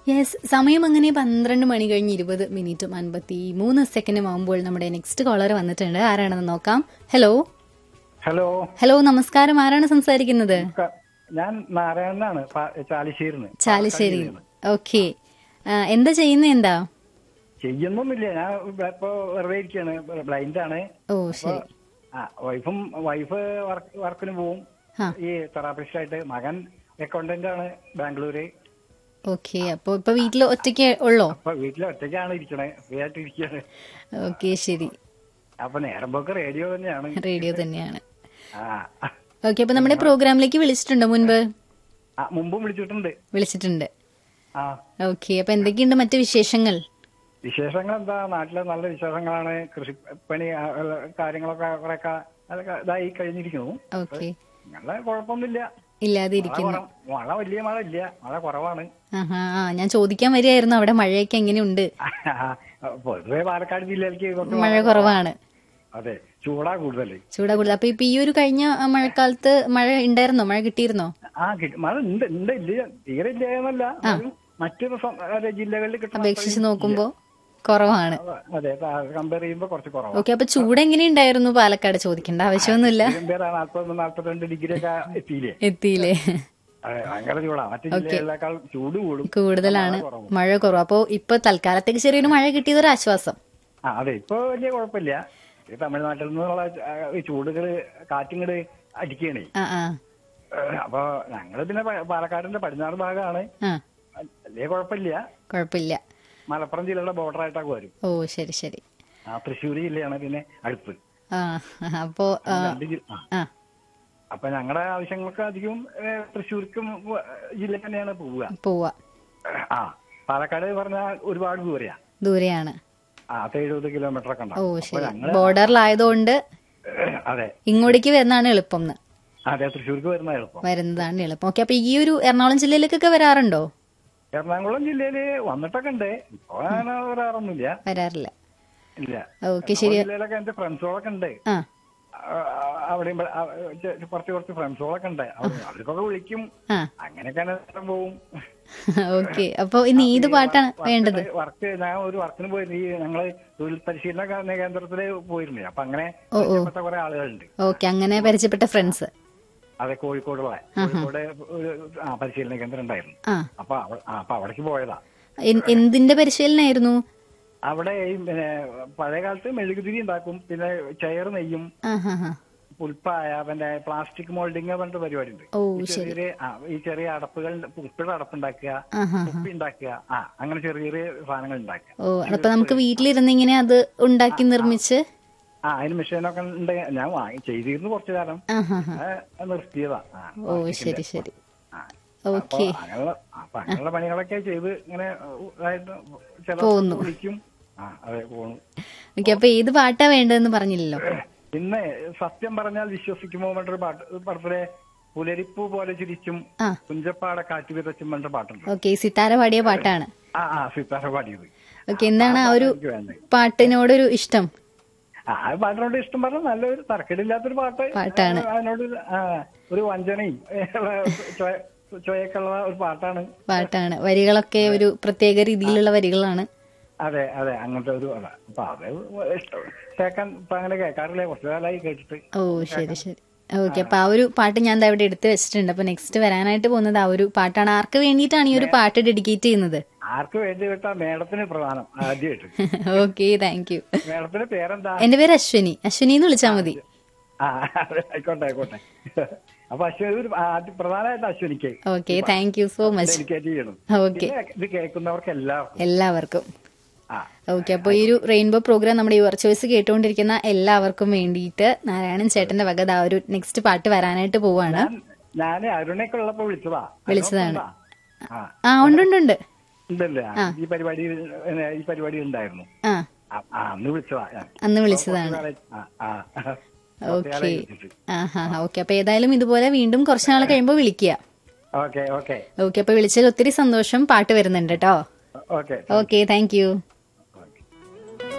Yes സമയം അങ്ങനെ പന്ത്രണ്ട് മണി കഴിഞ്ഞ് ഇരുപത് മിനിറ്റും അൻപത്തി മൂന്ന് സെക്കൻഡും ആകുമ്പോൾ നമ്മുടെ നെക്സ്റ്റ് കോളർ വന്നിട്ടുണ്ട് ആരാണെന്ന് നോക്കാം ഹലോ ഹലോ ഹലോ നമസ്കാരം ആരാണ് സംസാരിക്കുന്നത് ക- ഞാൻ നാരായണനാണ് പ- ചാലിശ്ശേരിന്ന് ചാലിശ്ശേരി ഓക്കെ എന്താ ചെയ്യുന്നത് എന്താ ചെയ്യുന്നൊന്നുമില്ല ഞാൻ ഇവിടെ ഇപ്പൊ വെറുതെ ഇരിക്കാണ് ബ്ലൈൻഡ് ആണ് ഓ ശരി ആ വൈഫും വൈഫ് വർക്ക് വർക്കിന് പോവും ആ. ഈ തെറാപ്പിസ്റ്റ് ആയിട്ട് മകൻ അക്കൗണ്ടന്റ് ആണ് ബാംഗ്ലൂര് ഓക്കെ അപ്പൊ ഇപ്പൊ വീട്ടിൽ ഒറ്റയ്ക്ക് ഉള്ളോ അപ്പൊ വീട്ടിൽ ഒറ്റയ്ക്കാണ് ഇരിക്കണേ ഫ്രീ ആയിട്ട് ഇരിക്കാണ് ഓക്കെ ശരി അപ്പൊ നേരം പോക്ക് റേഡിയോ തന്നെയാണ് റേഡിയോ തന്നെയാണ് ആ ഓക്കെ അപ്പൊ നമ്മുടെ പ്രോഗ്രാമിലേക്ക് വിളിച്ചിട്ടുണ്ടോ മുൻപ് ആ, മുമ്പും വിളിച്ചിട്ടുണ്ട് വിളിച്ചിട്ടുണ്ട് ആ ഓക്കെ അപ്പൊ എന്തൊക്കെയുണ്ട് മറ്റു വിശേഷങ്ങൾ വിശേഷങ്ങൾ എന്താ നാട്ടിലെ നല്ല വിശേഷങ്ങളാണ് കൃഷിപ്പണി ആ, ഉള്ള കാര്യങ്ങളൊക്കെ കുറെയൊക്കെ അതൊക്കെ ഇതായി കഴിഞ്ഞിരിക്കുന്നു ഓക്കെ നല്ല കുഴപ്പമൊന്നുമില്ല ഇല്ലാതെ മഴ ഇരിക്കുന്നു കുറവ്. മഴ വലിയ മഴ ഇല്ല മഴ കുറവാണ് ആഹാ ആ ഞാൻ ചോദിക്കാൻ വരികയായിരുന്നു അവിടെ മഴയൊക്കെ എങ്ങനെയുണ്ട് പൊതുവെ പാലക്കാട് ജില്ലയിലേക്ക് കുറച്ച് മഴ കുറവാണ് അതെ ചൂടാ കൂടുതൽ ചൂടാ കൂടുതൽ അപ്പൊ ഇപ്പൊ ഈ ഒരു കഴിഞ്ഞ ആ, മഴക്കാലത്ത് മഴ ഉണ്ടായിരുന്നോ മഴ കിട്ടിയിരുന്നോ ആ കിട്ടി- മഴ ഉണ്ട് ഉണ്ട് ഇല്ല തീരെ ഇല്ല എന്നല്ല എന്നാലും മറ്റു സം- അതെ, ജില്ലകളിൽ കിട്ടുന്ന അപേക്ഷിച്ച് നോക്കുമ്പോ കുറവാണ് അത്രയും- അതെ കമ്പയർ ചെയ്യുമ്പോ കുറച്ച് കുറവാണ് ഓക്കെ അപ്പൊ ചൂട് എങ്ങനെയുണ്ടായിരുന്നു പാലക്കാട് ചോദിക്കേണ്ട ആവശ്യമൊന്നുമില്ല തിരുവനന്തപുരം നാൽപ്പത് നാൽപ്പത്തിരണ്ട് ഡിഗ്രി ഒക്കെ എത്തിയില്ലേ എത്തിയില്ലേ അതെ, ഭയങ്കര ചൂടാ മറ്റു ജില്ലകളിലേക്കാൾ ചൂട് കൂടും കൂടുതലാണ് മഴ കുറവും. മഴ കുറവ് അപ്പൊ ഇപ്പൊ തൽക്കാലത്തേക്ക് ചെറിയൊരു മഴ കിട്ടിയത് ഒരു ആശ്വാസം ആ അതെ ഇപ്പൊ വലിയ കുഴപ്പമില്ല ഈ തമിഴ്നാട്ടിൽ നിന്നുള്ള ആ, ഈ ചൂടുകള് കാറ്റിങ്ങട് അടിക്കണേ ആ ആ അപ്പൊ ഞങ്ങള് പിന്നെ പ- പാലക്കാടിന്റെ പടിഞ്ഞാറ് ഭാഗമാണ് ആ വലിയ കുഴപ്പമില്ല കുഴപ്പമില്ല മലപ്പുറം ജില്ലയുടെ ബോർഡർ ആയിട്ടൊക്കെ വരും ഓ ശരി ശരി ആ തൃശ്ശൂർ ജില്ലയാണ് പിന്നെ അടുത്ത് ആ അപ്പോ ആ, രണ്ട് ജി- ആ. ആ അപ്പൊ ഞങ്ങളുടെ ആവശ്യങ്ങൾക്ക് അധികം ഏ, തൃശ്ശൂർക്കും വ- ജില്ല തന്നെയാണ് പോവുക പോവാ ആ പാലക്കാട് പറഞ്ഞാൽ ഒരുപാട് ദൂരെയാ ദൂരെയാണ് ആ പത്ത് എഴുപത് കിലോമീറ്റർ ഒക്കെ ഓ ഉണ്ടാവും അപ്പൊ ശരി ഞങ്ങള് ബോർഡറിലായതുകൊണ്ട് അതെ ഇങ്ങോട്ടേക്ക് വരുന്നതാണ് എളുപ്പം എന്ന് അതെ തൃശ്ശൂർക്ക് വരുന്ന എളുപ്പം വരുന്നതാണ് എളുപ്പം ഓക്കെ അപ്പൊ ഈ ഒരു എറണാകുളം ജില്ലയിലേക്കൊക്കെ വരാറുണ്ടോ എറണാകുളം ജില്ലയില് വന്നിട്ടൊക്കെ ഉണ്ട് ഇപ്പൊ അങ്ങനെ വരാറൊന്നുമില്ല വരാറില്ല ഇല്ല ഓക്കെ ശരി എറണാകുളം ജില്ലയിലൊക്കെ എന്റെ ഫ്രണ്ട്സുകളൊക്കെ ഉണ്ട് ആ ആ, അവിടെയും ഇവിടെ, ആ, ചെ- കുറച്ച് കുറച്ച് ഫ്രണ്ട്സുകളൊക്കെ ഉണ്ട് അവർ- അവർക്കൊക്കെ വിളിക്കും ആ അങ്ങനെയൊക്കെ നേരം പോവും ഓക്കെ അപ്പൊ ഇനി ഏത് പാട്ടാണ് വേണ്ടത് വർക്ക് ഞാൻ ഒരു വർക്കിന് പോയിരുന്നു ഈ ഞങ്ങള് തൊഴിൽ പരിശീലന കേ- കേന്ദ്രത്തില് പോയിരുന്നേ അപ്പൊ അങ്ങനെ ഓ, ഓ. പരിചയപ്പെട്ട കുറെ ആളുകളുണ്ട് ഓക്കെ അങ്ങനെ പരിചയപ്പെട്ട ഫ്രണ്ട്സ് അതെ കോഴിക്കോടുള്ള കോഴിക്കോട് ഒരു ആ പരിശീലന കേന്ദ്രം ഉണ്ടായിരുന്നു ആ അപ്പൊ അവ- ആ, അപ്പൊ അവിടേക്ക് പോയതാ എൻ- എന്തിന്റെ പരിശീലനായിരുന്നു അവിടെ ഈ പിന്നെ പഴയ കാലത്ത് മെഴുകുതിരി ഉണ്ടാക്കും പിന്നെ ചെയർ നെയ്യും ആ ഹാ ഹാ പുൽപ്പായ പിന്നെ പ്ലാസ്റ്റിക് മോൾഡിങ് പറഞ്ഞിട്ട് പരിപാടി ഉണ്ട് ഓ ഈ ശരി ചെറിയ ആ, ഈ ചെറിയ അടപ്പുകൾ ഉപ്പിയുടെ അടപ്പുണ്ടാക്കുക ആ ഹാ കുപ്പി ഉണ്ടാക്കുക ആ അങ്ങനെ ചെറിയ ചെറിയ സാധനങ്ങൾ ഉണ്ടാക്കുക ഓ അപ്പൊ നമുക്ക് വീട്ടിലിരുന്ന് ഇങ്ങനെ അത് ഉണ്ടാക്കി നിർമ്മിച്ച് ആ അതിന് മെഷീനൊക്കെ ഉണ്ട് ഞാൻ വാങ്ങി ചെയ്തിരുന്നു കുറച്ചു കാലം ആ ഹാ ഹാ ആ, അത് നിർത്തിയതാ ആ, ഓ ശരി ശരി ആ. ഓക്കെ അപ്പൊ അങ്ങനെയുള്ള അപ്പൊ അങ്ങനെയുള്ള പണികളൊക്കെ ചെയ്ത് ഇങ്ങനെ ഇതായിട്ട് ചില പോന്നു. വിളിക്കും ആ അതെ പോണു ഓക്കെ അപ്പൊ ഏത് പാട്ടാ വേണ്ടതെന്ന് പറഞ്ഞില്ലല്ലോ ഇന്ന് സത്യം പറഞ്ഞാൽ വിശ്വസിക്കുമോ പറഞ്ഞൊരു പാട്ട് പടത്തിലെ പുലരിപ്പൂ പോലെ ചിരിച്ചും ആ കുഞ്ചപ്പാട കാറ്റ് വിതച്ചും പറഞ്ഞ പാട്ടുണ്ട് ഓക്കെ സിത്താര പാടിയ പാട്ടാണ് ആ ആ സിത്താര പാടിയത് ഓക്കെ എന്താണ് ആ ഒരു എനിക്ക് വേണ്ടത് പാട്ടിനോടൊരു ഇഷ്ടം ആ ആ പാട്ടിനോട് ഇഷ്ടം പറഞ്ഞാൽ നല്ലൊരു തർക്കടില്ലാത്തൊരു പാട്ട് പാട്ടാണ്. ആ, അതിനോട് ഒരു- ആ, ഒരു വഞ്ചനയും ചൊയ- ചൊയൊക്കെ ഉള്ള ഒരു പാട്ടാണ് പാട്ടാണ് വരികളൊക്കെ ഒരു പ്രത്യേക രീതിയിലുള്ള വരികളാണ് അതെ അതെ അങ്ങനത്തെ ഒരു അതാ അപ്പൊ അത് ഇഷ്ടം കേൾക്കാൻ ഇപ്പൊ അങ്ങനെ കേൾക്കാറില്ല കുറച്ചു കാലമായി കേട്ടിട്ട് ഓ ശരി ശരി ഓക്കെ അപ്പൊ ആ ഒരു പാട്ട് ഞാൻ ദാ ഇവിടെ എടുത്തു വെച്ചിട്ടുണ്ട് അപ്പൊ നെക്സ്റ്റ് വരാനായിട്ട് പോകുന്നത് ആ ഒരു പാട്ടാണ് ആർക്ക് വേണ്ടിയിട്ടാണ് ഈ ഒരു പാട്ട് ഡെഡിക്കേറ്റ് ചെയ്യുന്നത് ആർക്ക് വേണ്ടി കേട്ടാ മേഡത്തിന് പ്രധാനം ആദ്യമായിട്ട് ഓക്കെ താങ്ക് യു മേഡത്തിന്റെ പേരെന്താ എന്റെ പേര് അശ്വിനി അശ്വിനി എന്ന് വിളിച്ചാൽ മതി ആ ആയിക്കോട്ടെ ആയിക്കോട്ടെ അപ്പൊ അശ്വിനി ഒരു ആദ്യം പ്രധാനമായിട്ട് അശ്വിനിക്ക് okay thank you so much dedicate ചെയ്യണം ഓക്കെ പിന്നെ ഇത് കേൾക്കുന്നവർക്ക് എല്ലാവർക്കും എല്ലാവർക്കും ആ ഓക്കെ അപ്പോൾ ഈ ഒരു റെയിൻബോ പ്രോഗ്രാം നമ്മുടെ യുവർ ചോയ്സ് കേട്ടുകൊണ്ടിരിക്കുന്ന എല്ലാവർക്കും വേണ്ടിയിട്ട് നാരായണൻ ചേട്ടന്റെ വക ദാ ഒരു നെക്സ്റ്റ് പാട്ട് വരാനായിട്ട് പോവാണ് ഞാൻ അരുണൊക്കെ ഉള്ളപ്പോ വിളിച്ചതാ വിളിച്ചതാണ്. ആ ആ ഉണ്ട് ഉണ്ട് ഉണ്ട് ഉണ്ടല്ലേ ആ, ഈ പരിപാടി ഏ, ഈ പരിപാടി ഉണ്ടായിരുന്നു ആ ആ, ആ, അന്ന് വിളിച്ചതാ ഞാൻ. അന്ന് വിളിച്ചതാണ് കുറച്ച് കാലായി- ആ, ആ. കുറച്ച് ഓക്കെ കാലായി വിളിച്ചിട്ട്. ആ ഹാ ഓക്കെ അപ്പൊ ഏതായാലും ഇതുപോലെ വീണ്ടും കുറച്ച് നാൾ കഴിയുമ്പോൾ വിളിക്കുക ഓക്കെ ഓക്കെ ഓക്കെ അപ്പൊ വിളിച്ചതിൽ ഒത്തിരി സന്തോഷം പാട്ട് വരുന്നുണ്ട് കേട്ടോ ഓക്കെ ഓക്കെ താങ്ക് യു